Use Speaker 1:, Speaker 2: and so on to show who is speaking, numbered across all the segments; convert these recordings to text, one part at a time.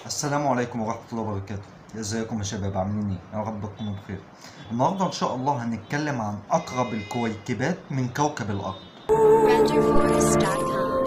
Speaker 1: السلام عليكم ورحمة الله وبركاته ازيكم يا شباب عاملين ايه يا رب تكونوا بخير النهارده ان شاء الله هنتكلم عن اقرب الكويكبات من كوكب الارض
Speaker 2: RenderForest.com.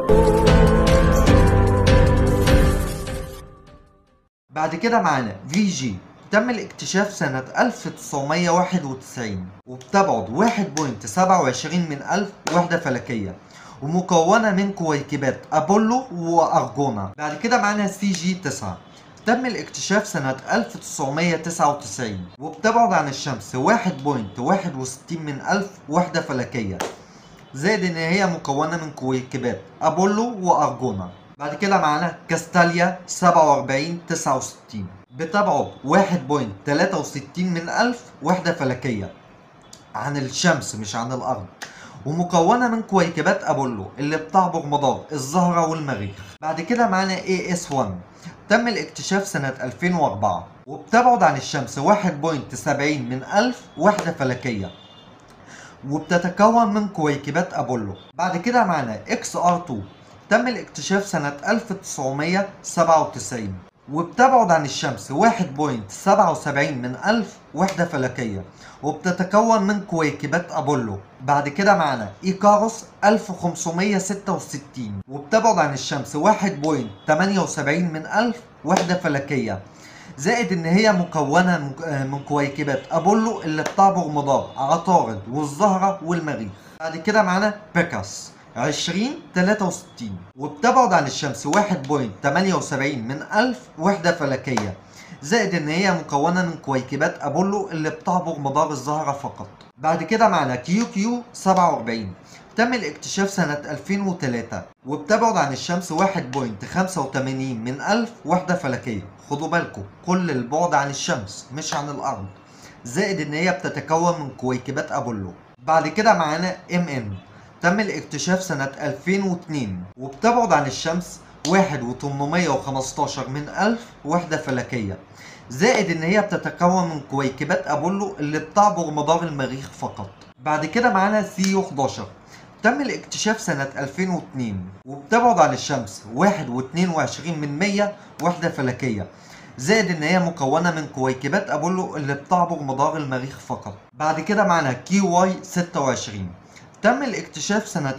Speaker 1: بعد كده معانا في جي تم الاكتشاف سنة 1991 وبتبعد 1.27 من ألف وحدة فلكية ومكونة من كويكبات أبولو وأرجونا بعد كده معانا سي جي 9 تم الاكتشاف سنة 1999 وبتبعد عن الشمس 1.61 من ألف وحدة فلكية زائد ان هي مكونه من كويكبات ابولو وارجونا بعد كده معانا كاستاليا 47 69 بتبعد 1.63 من ألف وحدة فلكية عن الشمس مش عن الأرض ومكونة من كويكبات أبولو اللي بتعبر مدار الزهرة والمريخ بعد كده معانا AS1 تم الاكتشاف سنة 2004 وبتبعد عن الشمس 1.70 من ألف وحدة فلكية وبتتكون من كويكبات أبولو بعد كده معانا XR2 تم الاكتشاف سنة 1997 وبتبعد عن الشمس 1.77 من ألف وحدة فلكية وبتتكون من كويكبات أبولو بعد كده معانا إيكاروس 1566 وبتبعد عن الشمس 1.78 من ألف وحدة فلكية زائد ان هي مكونه من- آه، من كويكبات ابولو اللي بتعبر مدار عطارد والزهره والمريخ بعد كده معانا بيكاس 2063 وبتبعد عن الشمس 1.78 من ألف وحدة فلكية زائد ان هي مكونة من كويكبات ابولو اللي بتعبر مدار الزهرة فقط بعد كده معانا كيو كيو 47 تم الاكتشاف سنة 2003 وبتبعد عن الشمس 1.85 من ألف وحدة فلكية خدوا بالكم كل البعد عن الشمس مش عن الأرض زائد إن هي بتتكون من كويكبات أبولو بعد كده معانا ام ان تم الاكتشاف سنة 2002 وبتبعد عن الشمس 1.815 من ألف وحدة فلكية زائد إن هي بتتكون من كويكبات أبولو اللي بتعبر مدار المريخ فقط بعد كده معانا سيو 11 تم الاكتشاف سنة 2002 وبتبعد عن الشمس 1.22 من 100 وحدة فلكية زائد ان هي مكونة من كويكبات ابولو اللي بتعبر مدار المريخ فقط بعد كده معنا كي واي 26 تم الاكتشاف سنة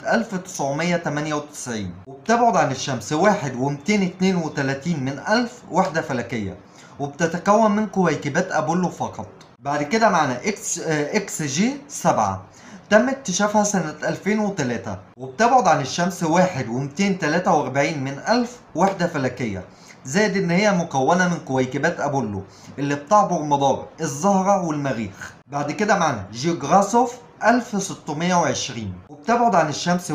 Speaker 1: 1998 وبتبعد عن الشمس 1.232 من ألف وحدة فلكية وبتتكون من كويكبات أبولو فقط بعد كده معنا اكس آه، اكس جي 7 تم اكتشافها سنة 2003 وبتبعد عن الشمس 1.243 من ألف وحدة فلكية زائد إن هي مكونة من كويكبات أبولو اللي بتعبر مدار الزهرة والمريخ بعد كده معنا جيوغراسوف 1620 وبتبعد عن الشمس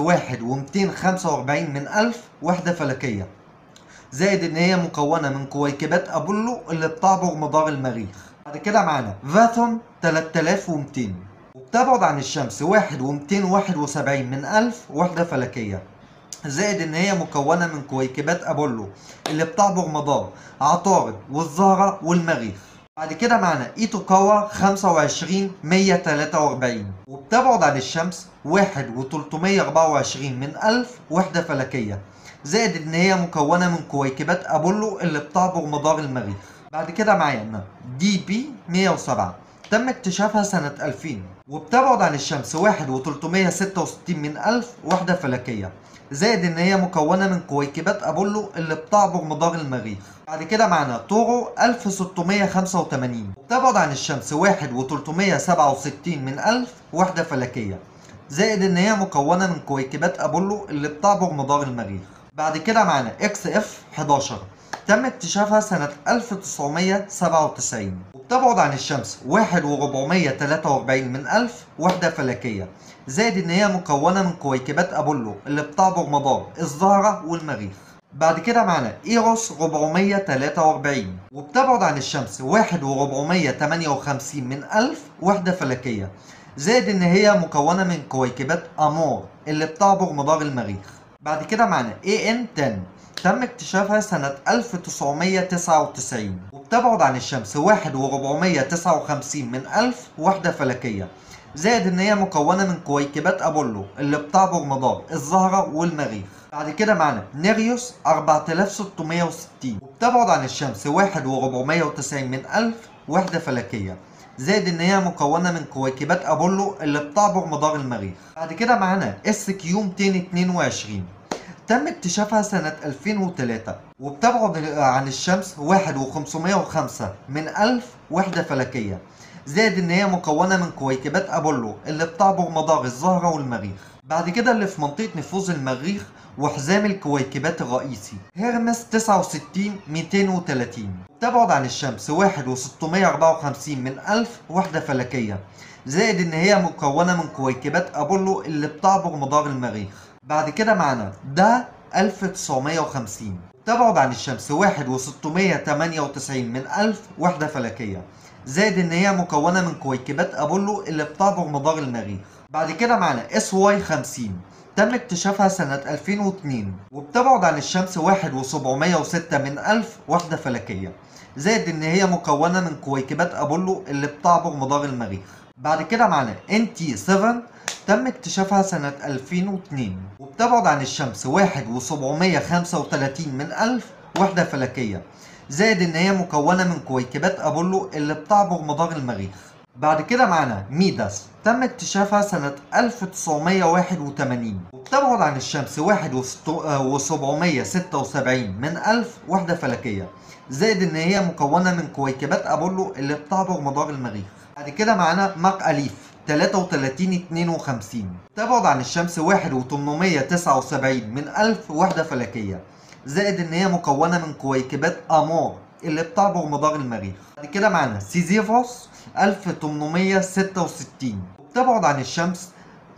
Speaker 1: 1.245 من ألف وحدة فلكية زائد ان هي مكونة من كويكبات ابولو اللي بتعبر مدار المريخ بعد كده معانا فاثون 3200 وبتبعد عن الشمس 1.271 من ألف وحدة فلكية زائد ان هي مكونة من كويكبات ابولو اللي بتعبر مدار عطارد والزهرة والمريخ بعد كده معانا ايتوكاوا 25 143 وبتبعد عن الشمس 1.324 من ألف وحدة فلكية زائد ان هي مكونة من كويكبات ابولو اللي بتعبر مدار المريخ بعد كده معانا دي بي 107 تم اكتشافها سنة 2000 وبتبعد عن الشمس 1.366 من ألف وحدة فلكية زائد ان هي مكونة من كويكبات ابولو اللي بتعبر مدار المريخ بعد كده معانا طورو 1685 وبتبعد عن الشمس 1.367 من ألف وحدة فلكية زائد ان هي مكونة من كويكبات ابولو اللي بتعبر مدار المريخ بعد كده معانا اكس اف 11 تم اكتشافها سنة 1997 وبتبعد عن الشمس 1.443 من ألف وحدة فلكية زائد ان هي مكونة من كويكبات ابولو اللي بتعبر مدار الزهرة والمريخ بعد كده معانا ايروس 443 وبتبعد عن الشمس 1.458 من ألف وحدة فلكية زائد ان هي مكونة من كويكبات امور اللي بتعبر مدار المريخ بعد كده معانا AN10 تم اكتشافها سنة 1999 وبتبعد عن الشمس 1.459 من ألف وحدة فلكية زائد ان هي مكونة من كويكبات ابولو اللي بتعبر مدار الزهرة والمريخ بعد كده معانا نيريوس 4660 وبتبعد عن الشمس 1490 من ألف وحدة فلكية زائد ان هي مكونة من كويكبات ابولو اللي بتعبر مدار المريخ بعد كده معانا اس كيو 222 تم اكتشافها سنة 2003 وبتبعد عن الشمس 1505 من ألف وحدة فلكية زائد ان هي مكونة من كويكبات ابولو اللي بتعبر مدار الزهرة والمريخ بعد كده اللي في منطقة نفوذ المريخ وحزام الكويكبات الرئيسي هيرمس 69 230 تبعد عن الشمس 1654 من ألف وحدة فلكية زائد إن هي مكونة من كويكبات أبولو اللي بتعبر مدار المريخ بعد كده معانا ده 1950 تبعد عن الشمس 1698 من ألف وحدة فلكية زائد إن هي مكونة من كويكبات أبولو اللي بتعبر مدار المريخ بعد كده معانا اس واي 50 تم اكتشافها سنة 2002 وبتبعد عن الشمس 1706 من ألف وحدة فلكية زائد إن هي مكونة من كويكبات أبولو اللي بتعبر مدار المريخ بعد كده معانا NT 7 تم اكتشافها سنة 2002 وبتبعد عن الشمس 1735 من ألف وحدة فلكية زائد إن هي مكونة من كويكبات أبولو اللي بتعبر مدار المريخ بعد كده معانا ميداس تم اكتشافها سنة 1981 وبتبعد عن الشمس 1776 من ألف وحدة فلكية زائد إن هي مكونة من كويكبات أبولو اللي بتعبر مدار المريخ بعد كده معانا ماك أليف 33 52 تبعد عن الشمس 1879 من ألف وحدة فلكية زائد إن هي مكونة من كويكبات أمور اللي بتعبر مدار المريخ بعد كده معانا سيزيفوس 1866 وبتبعد عن الشمس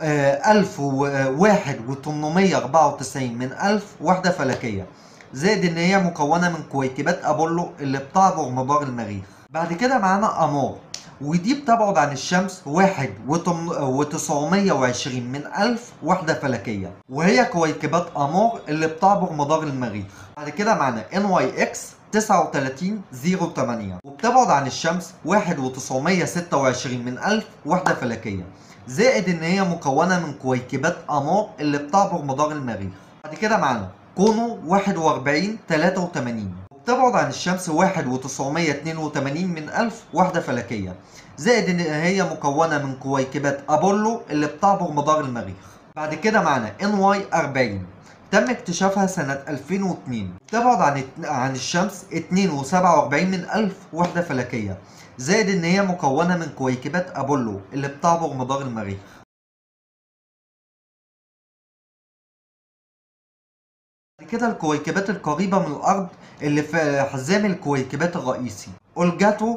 Speaker 1: 1894 من ألف وحدة فلكية زائد إن هي مكونة من كويكبات أبولو اللي بتعبر مدار المريخ بعد كده معانا أمور ودي بتبعد عن الشمس واحد وتسعمية وعشرين من ألف وحدة فلكية وهي كويكبات أمور اللي بتعبر مدار المريخ بعد كده معانا NYX 3908 وبتبعد عن الشمس 1926 من ألف وحدة فلكية زائد إن هي مكونة من كويكبات أمور اللي بتعبر مدار المريخ بعد كده معانا كونو 41 83 وبتبعد عن الشمس 1982 من ألف وحدة فلكية زائد إن هي مكونة من كويكبات أبولو اللي بتعبر مدار المريخ بعد كده معانا NY 40 تم اكتشافها سنة 2002 تبعد عن عن الشمس 2.47 من ألف وحدة فلكية زائد إن هي مكونة من كويكبات أبولو اللي بتعبر مدار المريخ كده الكويكبات القريبة من الأرض اللي في حزام الكويكبات الرئيسي أولجاتو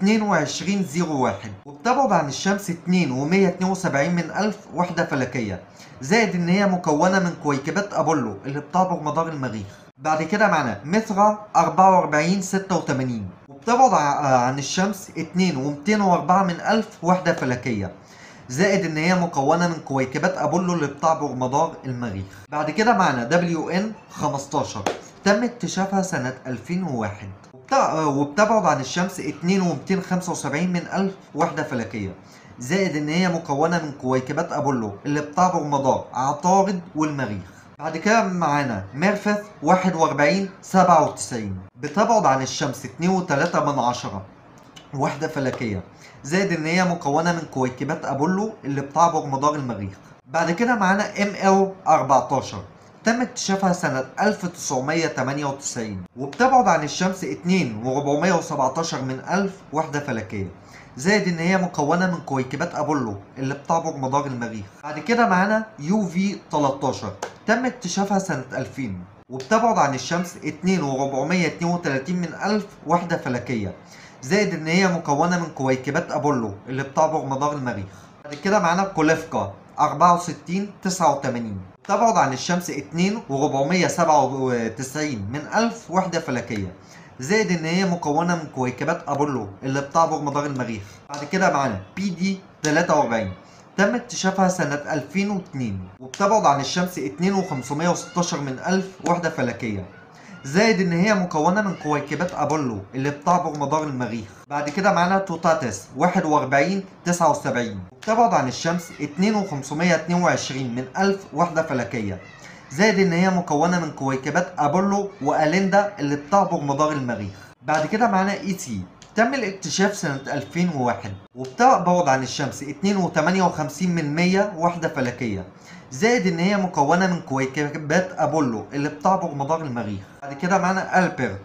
Speaker 1: 2201 وبتبعد عن الشمس 2 و172 من ألف وحدة فلكية زائد إن هي مكونة من كويكبات أبولو اللي بتعبر مدار المريخ بعد كده معانا ميثرا 44 86 وبتبعد عن الشمس 2 و204 من ألف وحدة فلكية زائد ان هي مكونة من كويكبات ابولو اللي بتعبر مدار المريخ بعد كده معانا WN 15 تم اكتشافها سنة 2001 وبتبعد عن الشمس 2 و275 من ألف وحدة فلكية زائد ان هي مكونة من كويكبات ابولو اللي بتعبر مدار عطارد والمريخ بعد كده معانا ميرفث 41 97 بتبعد عن الشمس 2 و3 من عشرة وحدة فلكية زائد ان هي مكونة من كويكبات ابولو اللي بتعبر مدار المريخ بعد كده معانا ML 14 تم اكتشافها سنة 1998 وبتبعد عن الشمس 2 و417 من ألف وحدة فلكية زائد ان هي مكونة من كويكبات ابولو اللي بتعبر مدار المريخ بعد كده معانا UV 13 تم اكتشافها سنة 2000 وبتبعد عن الشمس 2 و432 من ألف وحدة فلكية زائد ان هي مكونة من كويكبات ابولو اللي بتعبر مدار المريخ بعد كده معانا كوليفكا 64 89 تبعد عن الشمس 2 و497 من ألف وحدة فلكية زائد ان هي مكونة من كويكبات ابولو اللي بتعبر مدار المريخ بعد كده معانا بي دي 43 تم اكتشافها سنة 2002 وبتبعد عن الشمس 2 و516 من ألف وحدة فلكية زائد ان هي مكونة من كويكبات ابولو اللي بتعبر مدار المريخ بعد كده معانا توتاتس 41 79 وبتبعد عن الشمس 2 و522 من ألف وحدة فلكية زائد ان هي مكونه من كويكبات ابولو واليندا اللي بتعبر مدار المريخ بعد كده معانا اي تي تم الاكتشاف سنة 2001 وبتعبر عن الشمس 2.58 من 100 وحدة فلكية زائد ان هي مكونة من كويكبات ابولو اللي بتعبر مدار المريخ بعد كده معانا البر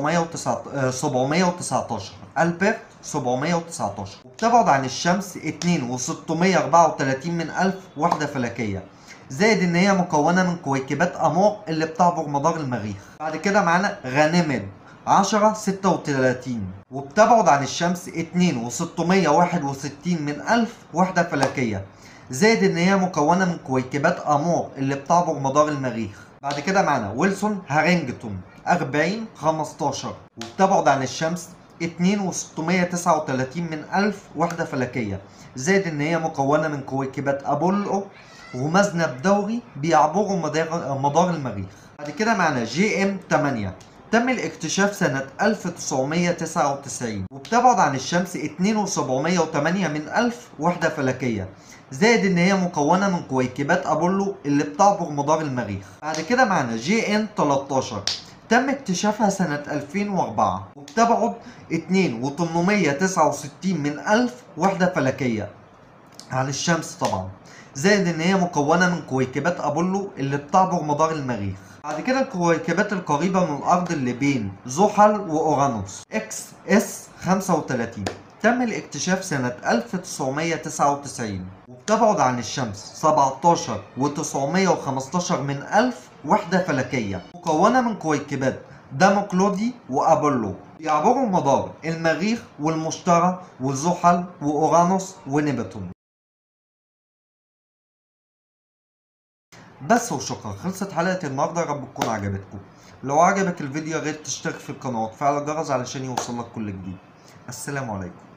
Speaker 1: 719 البر 719 وبتبعد عن الشمس 2 و634 من 1000 وحدة فلكية زائد ان هي مكونة من كويكبات امور اللي بتعبر مدار المريخ بعد كده معانا غانيميد 10 36 وبتبعد عن الشمس 2 و661 من 1000 وحدة فلكية زائد ان هي مكونة من كويكبات امور اللي بتعبر مدار المريخ بعد كده معانا ويلسون هارينجتون 40 15 وبتبعد عن الشمس 2 و639 من 1000 وحدة فلكية زائد ان هي مكونة من كويكبات ابولو ومذنب دوري بيعبروا مدار, مدار المريخ بعد كده معانا جي ام 8 تم الاكتشاف سنة 1999 وبتبعد عن الشمس 2708 من 1000 وحدة فلكية زائد ان هي مكونة من كويكبات ابولو اللي بتعبر مدار المريخ بعد كده معانا جي ان 13 تم اكتشافها سنة 2004 وبتبعد 2 و869 من 1000 وحدة فلكية عن الشمس طبعا زائد ان هي مكونة من كويكبات ابولو اللي بتعبر مدار المريخ بعد كده الكويكبات القريبة من الأرض اللي بين زحل وأورانوس اكس اس 35 تم الاكتشاف سنة 1999 وبتبعد عن الشمس 17 و915 من 1000 وحدة فلكية مكونة من كويكبات داموكلودي وأبولو يعبروا مدار المريخ والمشتري وزحل وأورانوس ونبتون بس وشكرا خلصت حلقة النهاردة يا رب تكون عجبتكم لو عجبك الفيديو يا ريت تشترك في القناة وتفعل الجرس علشان يوصلك كل جديد السلام عليكم